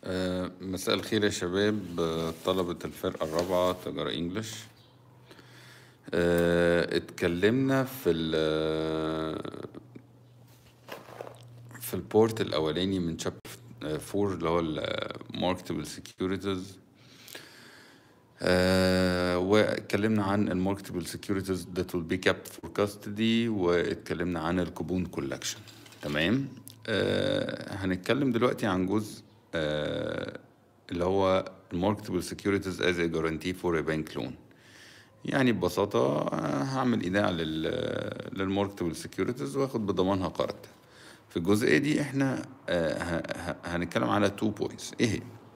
آه، مساء الخير يا شباب آه، طلبة الفرقة الرابعة تجارة انجلش آه، اتكلمنا في ال في البورت الاولاني من شابتر 4 اللي هو الماركتبل سكيورتيز واتكلمنا عن الماركتبل سكيورتيز that will be kept for custody واتكلمنا عن الكوبون كولكشن تمام آه هنتكلم دلوقتي عن جزء آه اللي هو الماركتبل سكيورتيز as a guarantee for a bank loan يعني ببساطة آه، هعمل إيداع للماركتبل سكيورتيز واخد بضمانها قرض في الجزئية دي احنا آه، ه- ه- هنتكلم على تو بوينتس ايه هي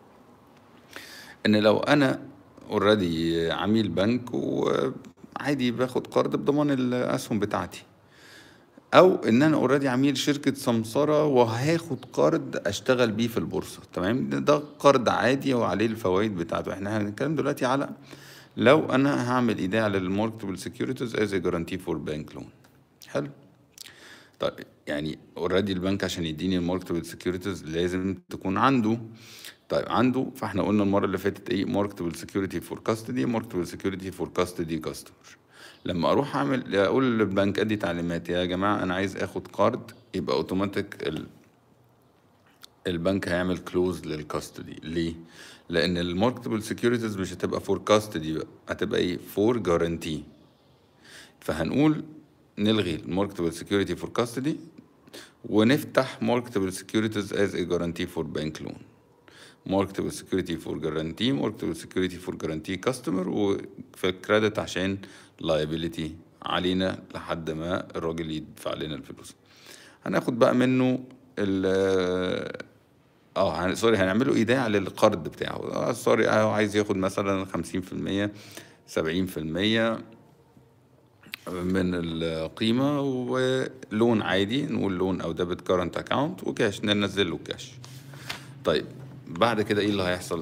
ان لو انا اوريدي عميل بنك وعادي باخد قرض بضمان الاسهم بتاعتي او ان انا اوريدي عميل شركه سمسره وهاخد قرض اشتغل بيه في البورصه تمام ده, ده قرض عادي وعليه الفوائد بتاعته احنا هنتكلم دلوقتي على لو انا هعمل ايداع للماركتبل سكيورتيز از جارانتي فور بانك لون حلو طيب يعني اوريدي البنك عشان يديني الماركتبل سكيورتيز لازم تكون عنده طيب عنده فاحنا قلنا المره اللي فاتت ايه ماركتبل سكيورتي فور كاستدي ماركتبل سكيورتي فور كاستدي كاستمر لما اروح اعمل اقول للبنك ادي تعليمات يا جماعه انا عايز اخد كارد يبقى اوتوماتيك ال... البنك هيعمل كلوز للكاستدي ليه لان الماركتبل سكيورتيز مش هتبقى فور كاستدي بقى هتبقى ايه فور جارانتي فهنقول نلغي الماركتبل سكيورتي فور كاستدي ونفتح ماركتبل سكيورتيز از a guarantee for bank loan marketable security for guarantee marketable security for guarantee customer وفي الكريدت عشان liability علينا لحد ما الراجل يدفع لنا الفلوس هناخد بقى منه ال اه هن- سوري هنعمله ايداع للقرض بتاعه اه سوري اه عايز ياخد مثلا خمسين في المية سبعين في المية من القيمة ولون عادي نقول لون أو ديبت كارنت أكاونت وكاش ننزل له كاش طيب بعد كده إيه اللي هيحصل؟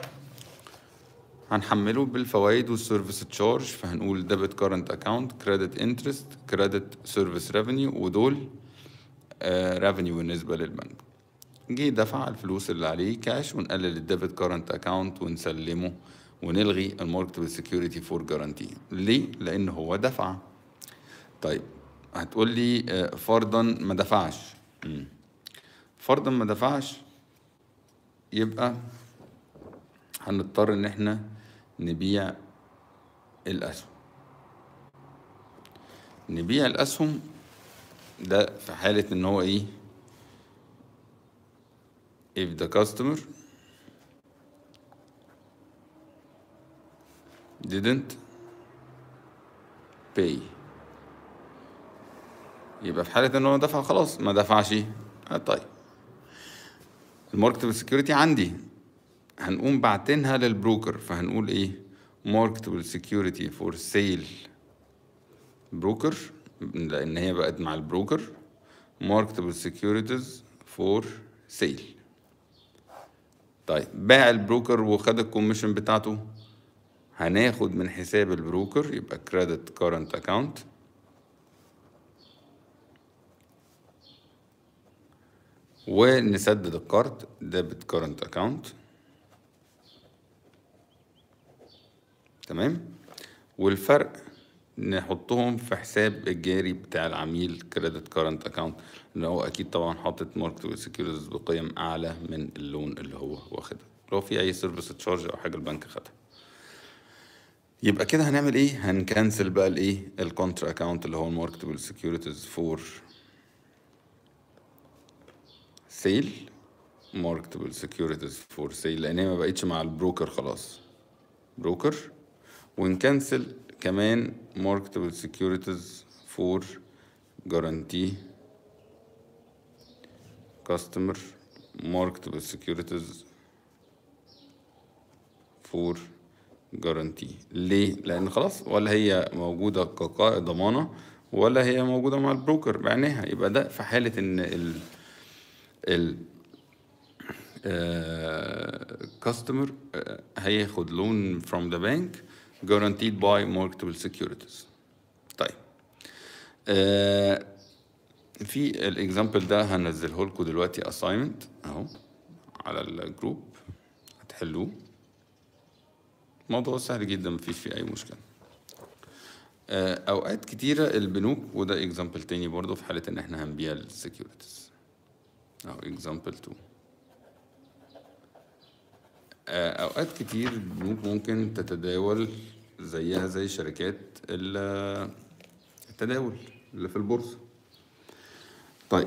هنحمله بالفوائد والسيرفيس تشارج فهنقول ديبت كارنت أكاونت كريدت انترست كريدت سيرفيس ريفينيو ودول ريفينيو بالنسبة للبنك جه دفع الفلوس اللي عليه كاش ونقلل الديبت كارنت اكاونت ونسلمه ونلغي الماركتبل سكيورتي فور جارانتي ليه لان هو دفع طيب هتقول لي آه، فرضا ما دفعش مم. فرضا ما دفعش يبقى هنضطر ان احنا نبيع الاسهم نبيع الاسهم ده في حالة ان هو ايه if the customer didn't pay يبقى في حالة ان هو دفع خلاص ما دفعش آه طيب الماركتبل سكيورتي عندي هنقوم باعتينها للبروكر فهنقول ايه ماركتبل سكيورتي فور سيل بروكر لان هي بقت مع البروكر ماركتبل سكيورتيز فور سيل طيب باع البروكر وخد الكوميشن بتاعته هناخد من حساب البروكر يبقى كريدت كارنت اكاونت ونسدد القرض ديبت كارنت اكاونت تمام والفرق نحطهم في حساب الجاري بتاع العميل كريدت كارنت اكاونت اللي هو اكيد طبعا حاطط ماركت سكيورتيز بقيم اعلى من اللون اللي هو واخدها لو في اي سيرفيس تشارج او حاجه البنك خدها يبقى كده هنعمل ايه هنكنسل بقى الايه الكونترا اكاونت اللي هو الماركتبل سكيورتيز فور سيل ماركتبل سكيورتيز فور سيل لان هي ما بقتش مع البروكر خلاص بروكر ونكنسل كمان marketable securities for guarantee customer marketable securities for guarantee ليه؟ لأن خلاص ولا هي موجودة كقائد ضمانة ولا هي موجودة مع البروكر بعينها يبقى ده في حالة إن ال ال كاستمر هياخد لون from the bank guaranteed by marketable securities طيب آه في الاكزامبل ده هنزله لكم دلوقتي assignment اهو على الجروب هتحلوه موضوع سهل جدا مفيش فيه اي مشكله آه، اوقات كتيره البنوك وده اكزامبل تاني برضو في حاله ان احنا هنبيع السكيورتيز او اكزامبل 2 آه، اوقات كتير البنوك ممكن تتداول زيها زي شركات ال- التداول اللي في البورصه طيب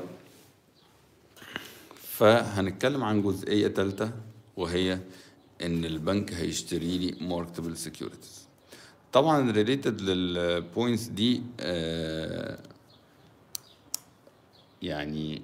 فهنتكلم عن جزئية تالتة وهي إن البنك هيشتري لي marketable securities طبعا related للبوينتس دي آه يعني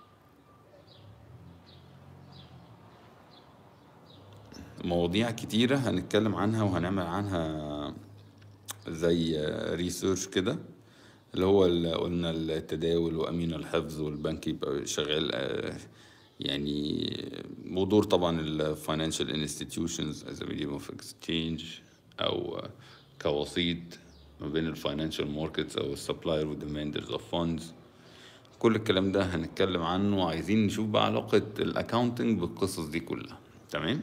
مواضيع كتيرة هنتكلم عنها وهنعمل عنها زي ريسيرش كده اللي هو اللي قلنا التداول وأمين الحفظ والبنك يبقى شغال آه، يعني ودور طبعا ال financial institutions as a medium of exchange أو آه، كوسيط ما بين ال financial markets أو ال supplier و demanders of funds كل الكلام ده هنتكلم عنه وعايزين نشوف بقى علاقة الأكاونتنج بالقصص دي كلها تمام؟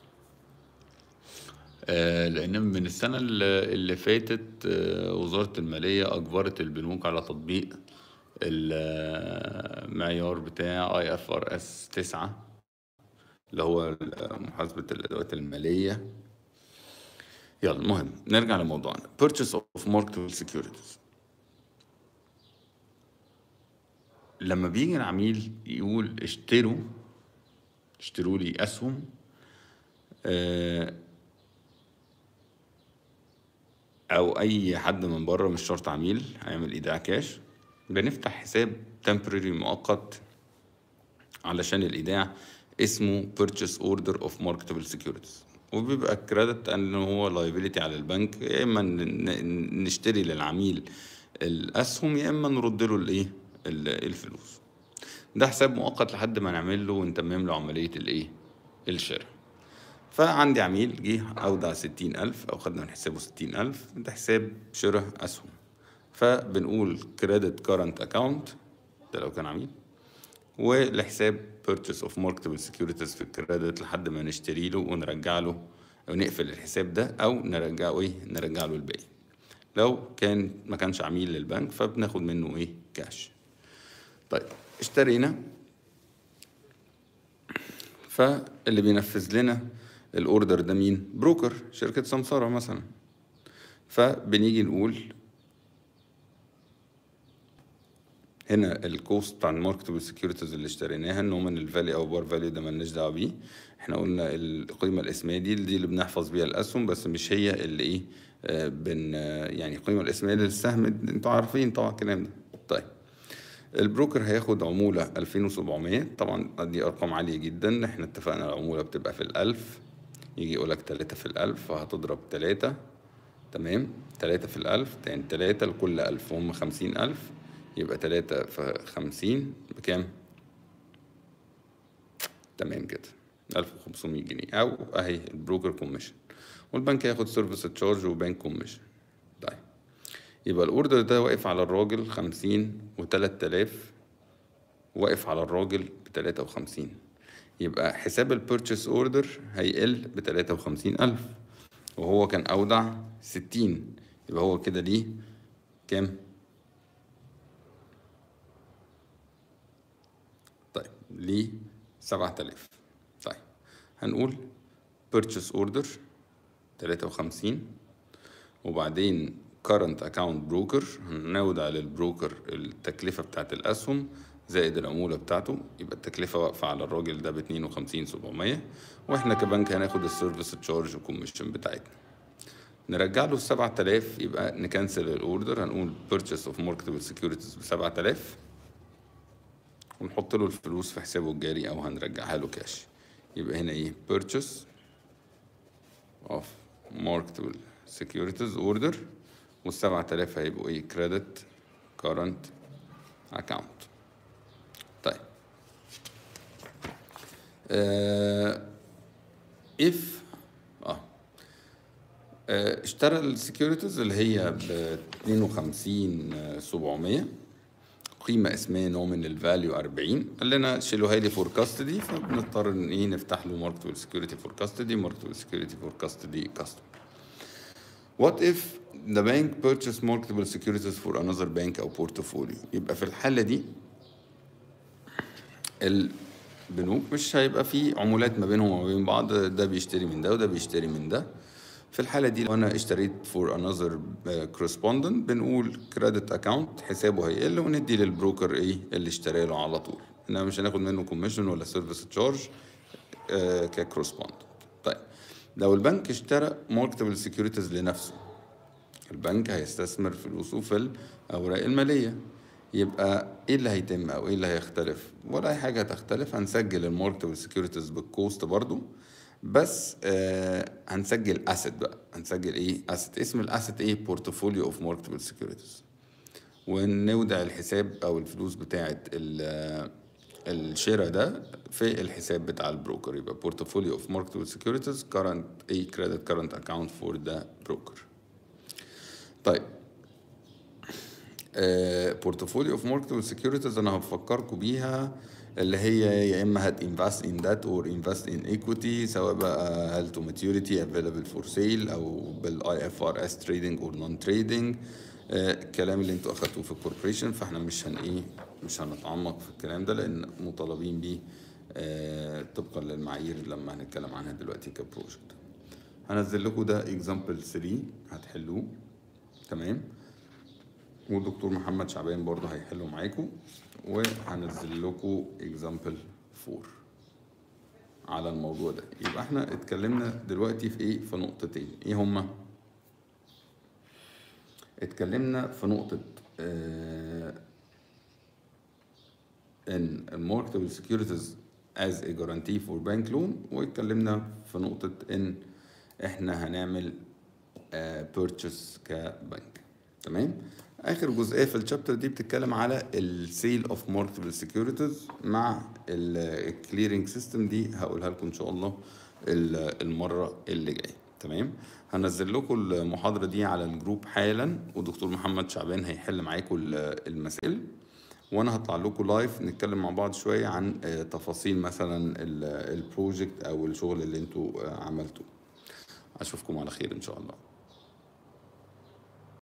آه، لأن من السنة اللي اللي فاتت آه، وزارة المالية أجبرت البنوك على تطبيق المعيار بتاع اي اف ار اس 9 اللي هو محاسبة الأدوات المالية يلا المهم نرجع لموضوعنا purchase of marketable securities لما بيجي العميل يقول اشتروا اشتروا لي أسهم آه، او اي حد من بره مش شرط عميل هيعمل ايداع كاش بنفتح حساب temporary مؤقت علشان الايداع اسمه purchase order of marketable securities وبيبقى كريدت ان هو liability على البنك يا اما ن- ن- نشتري للعميل الاسهم يا اما نرد له الايه ال- الفلوس ده حساب مؤقت لحد ما نعمل له ونتمم له عمليه الايه الشراء فعندي عميل جه أودع ستين ألف أو خدنا من حسابه ستين ألف ده حساب شراء أسهم فبنقول credit current account ده لو كان عميل ولحساب purchase of marketable securities في الكريدت لحد ما نشتري له ونرجع له أو نقفل الحساب ده أو نرجعه إيه نرجع له الباقي لو كان ما كانش عميل للبنك فبناخد منه إيه كاش طيب اشترينا فاللي بينفذ لنا الاوردر ده مين بروكر شركة سمسارة مثلا فبنيجي نقول هنا الكوست بتاع الماركتبل سكيورتيز اللي اشتريناها ان هو من الفالي او بار فاليو ده مالناش دعوه بيه احنا قلنا القيمه الاسميه دي دي اللي بنحفظ بيها الاسهم بس مش هي اللي ايه آه، بن آه، يعني القيمه الاسميه للسهم انتوا عارفين طبعا الكلام ده طيب البروكر هياخد عمولة 2700 طبعا دي أرقام عالية جدا احنا اتفقنا العمولة بتبقى في الألف يجي يقولك تلاتة في الألف فهتضرب تلاتة تمام تلاتة في الألف يعني تلاتة لكل ألف هم خمسين ألف يبقى تلاتة في خمسين بكام؟ تمام كده ألف وخمسمية جنيه أو أهي البروكر كوميشن والبنك هياخد سيرفيس تشارج وبنك كوميشن طيب يبقى الاوردر ده واقف على الراجل خمسين وتلات آلاف واقف على الراجل بتلاتة وخمسين يبقى حساب البيرتشيس اوردر هيقل بتلاتة وخمسين ألف وهو كان أودع ستين يبقى هو كده ليه كام؟ طيب ليه سبعة آلاف طيب هنقول purchase order تلاتة وخمسين وبعدين current account broker هنودع للبروكر التكلفة بتاعت الأسهم زائد العمولة بتاعته يبقى التكلفة واقفة على الراجل ده باتنين وخمسين سبعمية واحنا كبنك هناخد السيرفيس تشارج وكوميشن بتاعتنا نرجع له السبعة آلاف يبقى نكنسل الأوردر هنقول purchase of marketable securities بسبعة آلاف ونحط له الفلوس في حسابه الجاري أو هنرجعها له كاش يبقى هنا إيه purchase of marketable securities order والسبعة آلاف هيبقوا إيه credit current account طيب آه if اه آه، اشترى السكيورتيز اللي هي ب 52 700 قيمة اسمها نومينال فاليو 40 قال لنا شيلوها لي فور كاستدي فبنضطر ان ايه نفتح له ماركتبل سكيورتي فور كاستدي ماركتبل سكيورتي فور كاستدي كاستمر What if the bank purchase marketable securities for another bank أو portfolio يبقى في الحالة دي البنوك مش هيبقى في عمولات ما بينهم وما بين بعض ده بيشتري من ده وده بيشتري من ده في الحالة دي لو أنا اشتريت for another correspondent بنقول credit account حسابه هيقل وندي للبروكر إيه اللي اشترى له على طول إنما مش هناخد منه كوميشن ولا سيرفيس تشارج ككورسبوندنت طيب لو البنك اشترى ماركتبل سكيورتيز لنفسه البنك هيستثمر فلوسه في الأوراق المالية يبقى ايه اللي هيتم او ايه اللي هيختلف ولا اي حاجه هتختلف هنسجل الماركتبل سكيورتيز بالكوست برضو بس آه هنسجل اسيت بقى هنسجل ايه اسيت اسم الاسيت ايه بورتفوليو اوف ماركتبل سكيورتيز ونودع الحساب او الفلوس بتاعه الشراء ده في الحساب بتاع البروكر يبقى بورتفوليو اوف ماركتبل سكيورتيز كارنت ايه كريدت كارنت اكاونت فور ذا بروكر طيب بورتفوليو اوف ماركتبل سكيورتيز انا هفكركم بيها اللي هي يا اما هت انفست ان ذات اور انفست ان ايكويتي سواء بقى هل تو ماتيوريتي افيلبل فور سيل او بالاي اف ار اس تريدنج اور نون تريدنج الكلام اللي انتوا اخدتوه في الكوربريشن فاحنا مش هن ايه مش هنتعمق في الكلام ده لان مطالبين بيه آه طبقا للمعايير لما هنتكلم عنها دلوقتي كبروجكت هنزل لكم ده اكزامبل 3 هتحلوه تمام والدكتور محمد شعبان برضه هيحله معاكم وهنزل لكم اكزامبل 4 على الموضوع ده يبقى احنا اتكلمنا دلوقتي في ايه في نقطتين ايه هما اتكلمنا في نقطة اه ان الماركتبل سكيورتيز as a guarantee for bank loan واتكلمنا في نقطة ان احنا هنعمل اه purchase كبنك تمام اخر جزئيه في الشابتر دي بتتكلم على السيل اوف ماركتبل سكيورتيز مع الكليرنج سيستم دي هقولها لكم ان شاء الله المره اللي جايه تمام هنزل لكم المحاضره دي على الجروب حالا ودكتور محمد شعبان هيحل معاكم المسائل وانا هطلع لكم لايف نتكلم مع بعض شويه عن تفاصيل مثلا البروجكت او الشغل اللي انتوا عملتوه اشوفكم على خير ان شاء الله